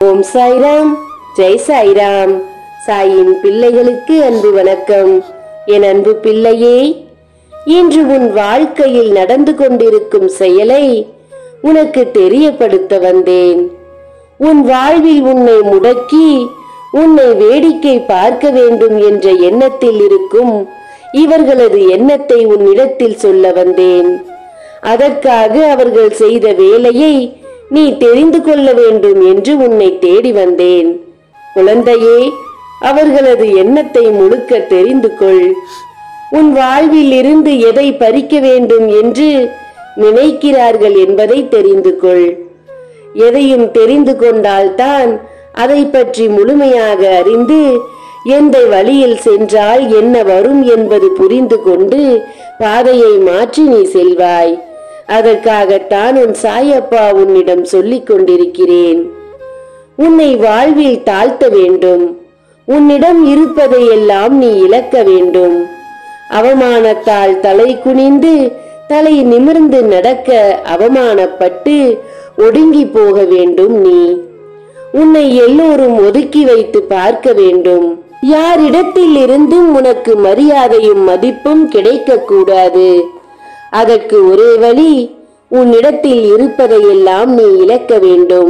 ஓம் சாய்ராம் ஜெய் சாய்ராம் சாயின் பிள்ளைகளுக்கு அன்பு வணக்கம் என் அன்பு பிள்ளையே இன்று உன் வாழ்க்கையில் நடந்து கொண்டிருக்கும் செயலை உனக்கு தெரியப்படுத்த வந்தேன் உன் வாழ்வில் உன்னை முடக்கி உன்னை வேடிக்கை பார்க்க வேண்டும் என்ற எண்ணத்தில் இருக்கும் இவர்களது எண்ணத்தை உன்னிடத்தில் சொல்ல வந்தேன் அதற்காக அவர்கள் செய்த வேலையை நீ தெரிந்து கொள்ள வேண்டும் என்று உன்னை தேடி வந்தேன் குழந்தையே அவர்களது எண்ணத்தை முழுக்க தெரிந்து கொள் உன் வாழ்வில் இருந்து எதை பறிக்க வேண்டும் என்று நினைக்கிறார்கள் என்பதை தெரிந்து கொள் எதையும் தெரிந்து கொண்டால்தான் அதை பற்றி முழுமையாக அறிந்து எந்த வழியில் சென்றால் என்ன வரும் என்பது புரிந்து கொண்டு பாதையை மாற்றி நீ செல்வாய் அதற்காகத்தான் உன் சாயப்பா உன்னிடம் சொல்லிக் கொண்டிருக்கிறேன் உன்னை வாழ்வில் தாழ்த்த வேண்டும் உன்னிடம் இருப்பதை எல்லாம் நீ இழக்க வேண்டும் அவமானத்தால் தலை குனிந்து தலை நிமிர்ந்து நடக்க அவமானப்பட்டு ஒடுங்கி போக வேண்டும் நீ உன்னை எல்லோரும் ஒதுக்கி வைத்து பார்க்க வேண்டும் யாரிடத்தில் இருந்தும் உனக்கு மரியாதையும் மதிப்பும் கிடைக்க கூடாது அதற்கு ஒரே வழி உன்னிடத்தில் இருப்பதையெல்லாம் நீ இழக்க வேண்டும்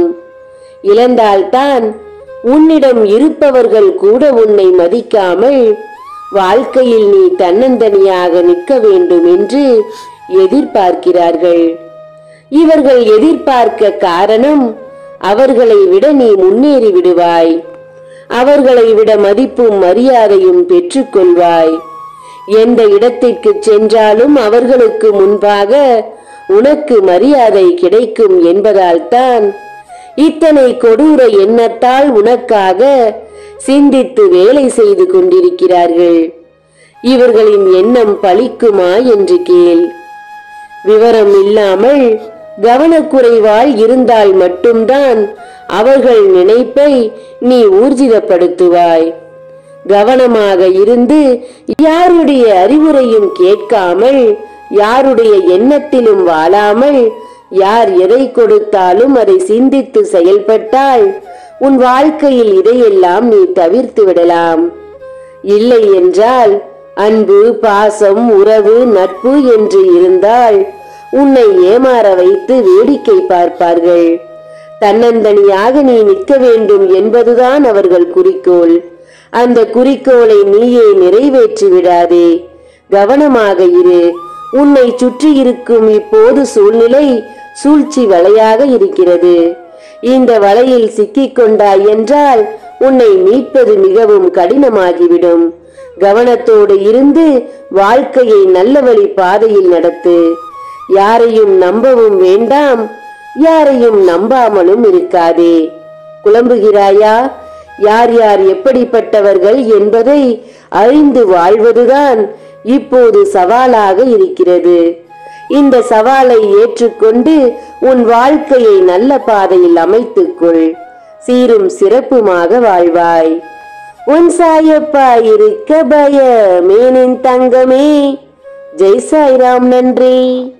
இழந்தால்தான் உன்னிடம் இருப்பவர்கள் கூட உன்னை மதிக்காமல் வாழ்க்கையில் நீ தன்னந்தனியாக நிற்க வேண்டும் என்று எதிர்பார்க்கிறார்கள் இவர்கள் எதிர்பார்க்க காரணம் அவர்களை விட நீ முன்னேறி விடுவாய் அவர்களை விட மதிப்பும் மரியாதையும் பெற்றுக்கொள்வாய் எந்த இடத்திற்கு சென்றாலும் அவர்களுக்கு முன்பாக உனக்கு மரியாதை கிடைக்கும் என்பதால் தான் இத்தனை கொடூர எண்ணத்தால் உனக்காக சிந்தித்து வேலை செய்து கொண்டிருக்கிறார்கள் இவர்களின் எண்ணம் பலிக்குமா என்று கேள் விவரம் இல்லாமல் கவனக்குறைவாய் இருந்தால் மட்டும்தான் அவர்கள் நினைப்பை நீ ஊர்ஜிதப்படுத்துவாய் கவனமாக இருந்து யாருடைய அறிவுரையும் கேட்காமல் யாருடைய எண்ணத்திலும் வாழாமல் யார் எதை கொடுத்தாலும் அதை சிந்தித்து செயல்பட்டால் உன் வாழ்க்கையில் இதையெல்லாம் நீ தவிர்த்து விடலாம் இல்லை என்றால் அன்பு பாசம் உறவு நட்பு என்று இருந்தால் உன்னை ஏமாற வைத்து வேடிக்கை பார்ப்பார்கள் தன்னந்தனியாக நீ நிற்க வேண்டும் என்பதுதான் அவர்கள் குறிக்கோள் அந்த குறிக்கோளை நீயே நிறைவேற்றி விடாதே கவனமாக இரு உன்னை சுற்றி இருக்கும் இப்போது சூழ்நிலை சூழ்ச்சி வலையாக இருக்கிறது இந்த வலையில் சிக்கிக் கொண்டாய் என்றால் உன்னை மீட்பது மிகவும் கடினமாகிவிடும் கவனத்தோடு இருந்து வாழ்க்கையை நல்ல வழி பாதையில் நடத்து யாரையும் நம்பவும் வேண்டாம் யாரையும் நம்பாமலும் இருக்காதே குழம்புகிறாயா யார் யார் எப்படிப்பட்டவர்கள் என்பதை அறிந்து வாழ்வதுதான் இப்போது சவாலாக இருக்கிறது இந்த சவாலை ஏற்றுக்கொண்டு உன் வாழ்க்கையை நல்ல பாதையில் அமைத்துக்கொள் சீரும் சிறப்புமாக வாழ்வாய் உன் சாயப்பா இருக்க பயமேனின் தங்கமே ஜெய் சாய்ராம் நன்றி